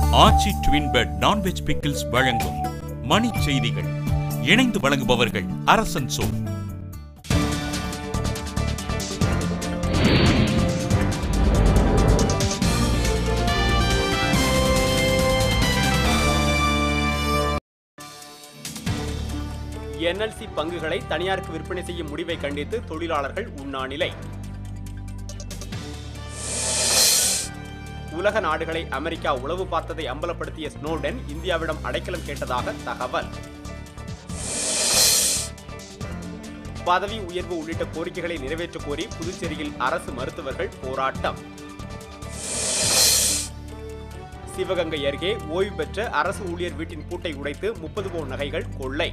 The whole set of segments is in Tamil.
ஆச்சி ட்வின் பெட் நான்வெஜ் பிக்கிள்ஸ் வழங்கும் மணி செய்திகள் இணைந்து வழங்குபவர்கள் அரசன் சோ என்எல்சி பங்குகளை தனியாருக்கு விற்பனை செய்யும் முடிவை கண்டித்து தொழிலாளர்கள் உண்ணாநிலை உலக நாடுகளை அமெரிக்கா உளவு பார்த்ததை அம்பலப்படுத்திய ஸ்னோடன் இந்தியாவிடம் அடைக்கலம் கேட்டதாக தகவல் பதவி உயர்வு உள்ளிட்ட கோரிக்கைகளை நிறைவேற்றக் கோரி புதுச்சேரியில் அரசு மருத்துவர்கள் போராட்டம் சிவகங்கை அருகே ஓய்வு பெற்ற அரசு ஊழியர் வீட்டின் பூட்டை உடைத்து முப்பது பவுன் நகைகள் கொள்ளை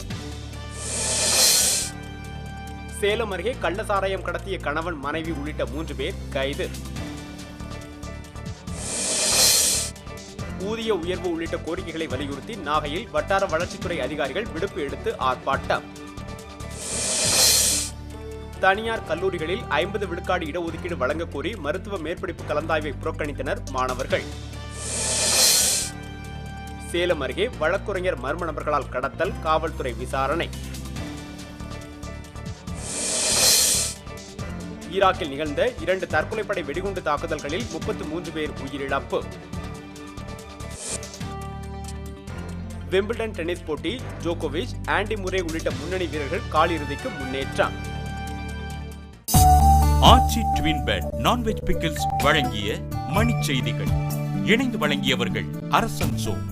சேலம் அருகே கள்ளசாராயம் கடத்திய கணவன் மனைவி உள்ளிட்ட மூன்று பேர் கைது ஊதிய உயர்வு உள்ளிட்ட கோரிக்கைகளை வலியுறுத்தி நாகையில் வட்டார வளர்ச்சித்துறை அதிகாரிகள் விடுப்பு எடுத்து ஆர்ப்பாட்டம் தனியார் கல்லூரிகளில் ஐம்பது விழுக்காடு இடஒதுக்கீடு வழங்கக் கோரி மருத்துவ மேற்படிப்பு கலந்தாய்வை புறக்கணித்தனர் மாணவர்கள் சேலம் அருகே வழக்குரைஞர் மர்ம நபர்களால் கடத்தல் காவல்துறை விசாரணை ஈராக்கில் நிகழ்ந்த இரண்டு தற்கொலைப்படை வெடிகுண்டு தாக்குதல்களில் முப்பத்து மூன்று பேர் உயிரிழப்பு விம்பிள்டன் டென்னிஸ் போட்டி ஜோகோவிச் ஆண்டி முரே உள்ளிட்ட முன்னணி வீரர்கள் காலிறுதிக்கு முன்னேற்றம் ஆச்சி ட்வின் பெட் நான்வெஜ் பிக்கிள்ஸ் வழங்கிய மணி செய்திகள் இணைந்து வழங்கியவர்கள் அரசன் சோ